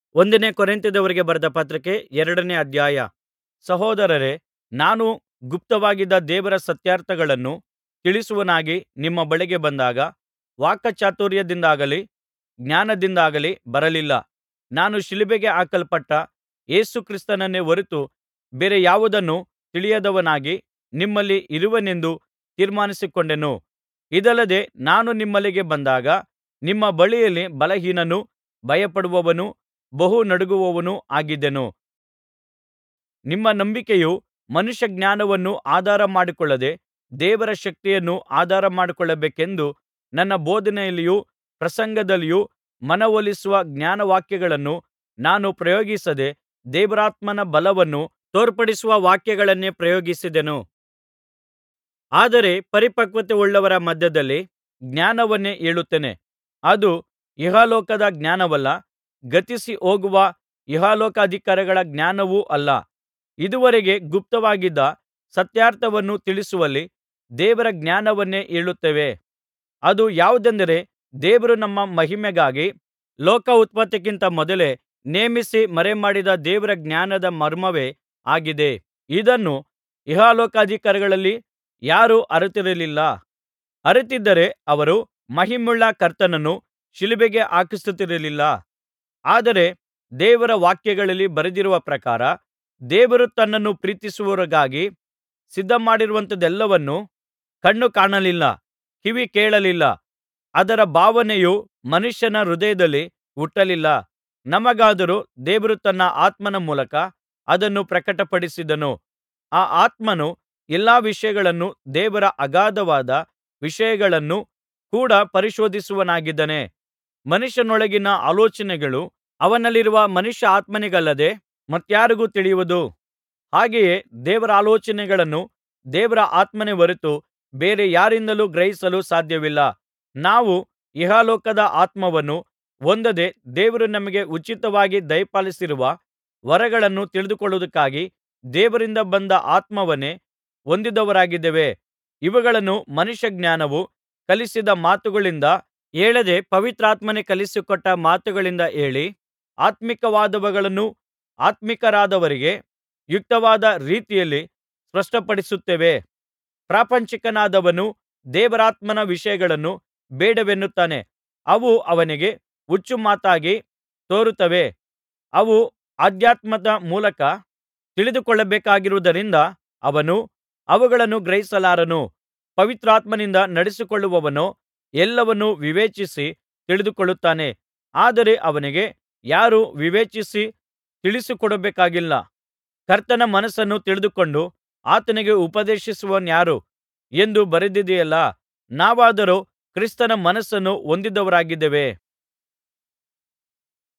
ಒಂದನೇ ಕೊರಿಂಥದವರಿಗೆ ಬರೆದ ಪತ್ರಿಕೆ ಎರಡನೇ ಅಧ್ಯಾಯ ಸಹೋದರರೇ ನಾನು ಗುಪ್ತವಾಗಿದ್ದ ದೇವರ ಸತ್ಯಾರ್ಥಗಳನ್ನು ತಿಳಿಸುವವನಾಗಿ ನಿಮ್ಮ ಬಳಿಗೆ ಬಂದಾಗ ವಾಕ್ಚಾತುರ್ಯದಿಂದಾಗಲಿ ಜ್ಞಾನದಿಂದಾಗಲಿ ಬರಲಿಲ್ಲ ನಾನು ಶಿಲುಬೆಗೆ ಹಾಕಲ್ಪಟ್ಟ ಯೇಸು ಕ್ರಿಸ್ತನನ್ನೇ ಹೊರತು ಬೇರೆ ಯಾವುದನ್ನೂ ತಿಳಿಯದವನಾಗಿ ನಿಮ್ಮಲ್ಲಿ ಇರುವೆನೆಂದು ತೀರ್ಮಾನಿಸಿಕೊಂಡೆನು ಇದಲ್ಲದೆ ನಾನು ನಿಮ್ಮಲ್ಲಿಗೆ ಬಂದಾಗ ನಿಮ್ಮ ಬಳಿಯಲ್ಲಿ ಬಲಹೀನನೂ ಭಯಪಡುವವನೂ ಬಹು ನಡುಗುವವನೂ ಆಗಿದ್ದೆನು ನಿಮ್ಮ ನಂಬಿಕೆಯು ಮನುಷ್ಯಜ್ಞಾನವನ್ನು ಆಧಾರ ಮಾಡಿಕೊಳ್ಳದೆ ದೇವರ ಶಕ್ತಿಯನ್ನು ಆಧಾರ ಮಾಡಿಕೊಳ್ಳಬೇಕೆಂದು ನನ್ನ ಬೋಧನೆಯಲ್ಲಿಯೂ ಪ್ರಸಂಗದಲ್ಲಿಯೂ ಮನವೊಲಿಸುವ ಜ್ಞಾನವಾಕ್ಯಗಳನ್ನು ನಾನು ಪ್ರಯೋಗಿಸದೆ ದೇವರಾತ್ಮನ ಬಲವನ್ನು ತೋರ್ಪಡಿಸುವ ವಾಕ್ಯಗಳನ್ನೇ ಪ್ರಯೋಗಿಸಿದೆನು ಆದರೆ ಪರಿಪಕ್ವತೆಯುಳ್ಳವರ ಮಧ್ಯದಲ್ಲಿ ಜ್ಞಾನವನ್ನೇ ಹೇಳುತ್ತೇನೆ ಅದು ಇಹಲೋಕದ ಜ್ಞಾನವಲ್ಲ ಗತಿಸಿ ಹೋಗುವ ಇಹಲೋಕಾಧಿಕಾರಿಗಳ ಜ್ಞಾನವೂ ಅಲ್ಲ ಇದುವರೆಗೆ ಗುಪ್ತವಾಗಿದ್ದ ಸತ್ಯಾರ್ಥವನ್ನು ತಿಳಿಸುವಲ್ಲಿ ದೇವರ ಜ್ಞಾನವನ್ನೇ ಹೇಳುತ್ತೇವೆ ಅದು ಯಾವುದೆಂದರೆ ದೇವರು ನಮ್ಮ ಮಹಿಮೆಗಾಗಿ ಲೋಕ ಉತ್ಪತ್ತಿಗಿಂತ ಮೊದಲೇ ನೇಮಿಸಿ ಮರೆಮಾಡಿದ ದೇವರ ಜ್ಞಾನದ ಮರ್ಮವೇ ಆಗಿದೆ ಇದನ್ನು ಇಹಲೋಕಾಧಿಕಾರಿಗಳಲ್ಲಿ ಯಾರೂ ಅರಿತಿರಲಿಲ್ಲ ಅರಿತಿದ್ದರೆ ಅವರು ಮಹಿಮೆಯುಳ್ಳ ಕರ್ತನನ್ನು ಶಿಲುಬೆಗೆ ಹಾಕಿಸುತ್ತಿರಲಿಲ್ಲ ಆದರೆ ದೇವರ ವಾಕ್ಯಗಳಲ್ಲಿ ಬರೆದಿರುವ ಪ್ರಕಾರ ದೇವರು ತನ್ನನ್ನು ಪ್ರೀತಿಸುವವರಿಗಾಗಿ ಸಿದ್ಧಮಾಡಿರುವಂಥದ್ದೆಲ್ಲವನ್ನೂ ಕಣ್ಣು ಕಾಣಲಿಲ್ಲ ಕಿವಿ ಕೇಳಲಿಲ್ಲ ಅದರ ಭಾವನೆಯು ಮನುಷ್ಯನ ಹೃದಯದಲ್ಲಿ ಹುಟ್ಟಲಿಲ್ಲ ನಮಗಾದರೋ ದೇವರು ತನ್ನ ಆತ್ಮನ ಮೂಲಕ ಅದನ್ನು ಪ್ರಕಟಪಡಿಸಿದನು ಆ ಆತ್ಮನು ಎಲ್ಲಾ ವಿಷಯಗಳನ್ನೂ ದೇವರ ಅಗಾಧವಾದ ವಿಷಯಗಳನ್ನೂ ಕೂಡ ಪರಿಶೋಧಿಸುವವನಾಗಿದ್ದಾನೆ ಮನುಷ್ಯನೊಳಗಿನ ಆಲೋಚನೆಗಳು ಅವನಲ್ಲಿರುವ ಮನುಷ್ಯಾತ್ಮನಿಗಲ್ಲದೆ ಮತ್ತಾರಿಗೂ ತಿಳಿಯುವುದು ಹಾಗೆಯೇ ದೇವರಾಲೋಚನೆಗಳನ್ನು ದೇವರ ಆತ್ಮನೇ ಹೊರತು ಬೇರೆ ಯಾರಿಂದಲೂ ಗ್ರಹಿಸಲು ಸಾಧ್ಯವಿಲ್ಲ ನಾವು ಇಹಲೋಕದ ಆತ್ಮವನ್ನು ಹೊಂದದೆ ದೇವರು ನಮಗೆ ಉಚಿತವಾಗಿ ದಯಪಾಲಿಸಿರುವ ವರಗಳನ್ನು ತಿಳಿದುಕೊಳ್ಳುವುದಕ್ಕಾಗಿ ದೇವರಿಂದ ಬಂದ ಆತ್ಮವನ್ನೇ ಹೊಂದಿದವರಾಗಿದ್ದೇವೆ ಇವುಗಳನ್ನು ಮನುಷ್ಯಜ್ಞಾನವು ಕಲಿಸಿದ ಮಾತುಗಳಿಂದ ಹೇಳದೆ ಪವಿತ್ರಾತ್ಮನೇ ಕಲಿಸಿಕೊಟ್ಟ ಮಾತುಗಳಿಂದ ಹೇಳಿ ಆತ್ಮಿಕವಾದವುಗಳನ್ನು ಆತ್ಮಿಕರಾದವರಿಗೆ ಯುಕ್ತವಾದ ರೀತಿಯಲ್ಲಿ ಸ್ಪಷ್ಟಪಡಿಸುತ್ತೇವೆ ಪ್ರಾಪಂಚಿಕನಾದವನು ದೇವರಾತ್ಮನ ವಿಷಯಗಳನ್ನು ಬೇಡವೆನ್ನುತ್ತಾನೆ ಅವು ಅವನಿಗೆ ಹುಚ್ಚುಮಾತಾಗಿ ತೋರುತ್ತವೆ ಅವು ಆಧ್ಯಾತ್ಮದ ಮೂಲಕ ತಿಳಿದುಕೊಳ್ಳಬೇಕಾಗಿರುವುದರಿಂದ ಅವನು ಅವುಗಳನ್ನು ಗ್ರಹಿಸಲಾರನು ಪವಿತ್ರಾತ್ಮನಿಂದ ನಡೆಸಿಕೊಳ್ಳುವವನೋ ಎಲ್ಲವನ್ನೂ ವಿವೇಚಿಸಿ ತಿಳಿದುಕೊಳ್ಳುತ್ತಾನೆ ಆದರೆ ಅವನಿಗೆ ಯಾರೂ ವಿವೇಚಿಸಿ ತಿಳಿಸಿಕೊಡಬೇಕಾಗಿಲ್ಲ ಕರ್ತನ ಮನಸ್ಸನ್ನು ತಿಳಿದುಕೊಂಡು ಆತನಿಗೆ ಉಪದೇಶಿಸುವವನಾರು ಎಂದು ಬರೆದಿದೆಯಲ್ಲಾ ನಾವಾದರೋ ಕ್ರಿಸ್ತನ ಮನಸ್ಸನ್ನು ಹೊಂದಿದವರಾಗಿದ್ದೇವೆ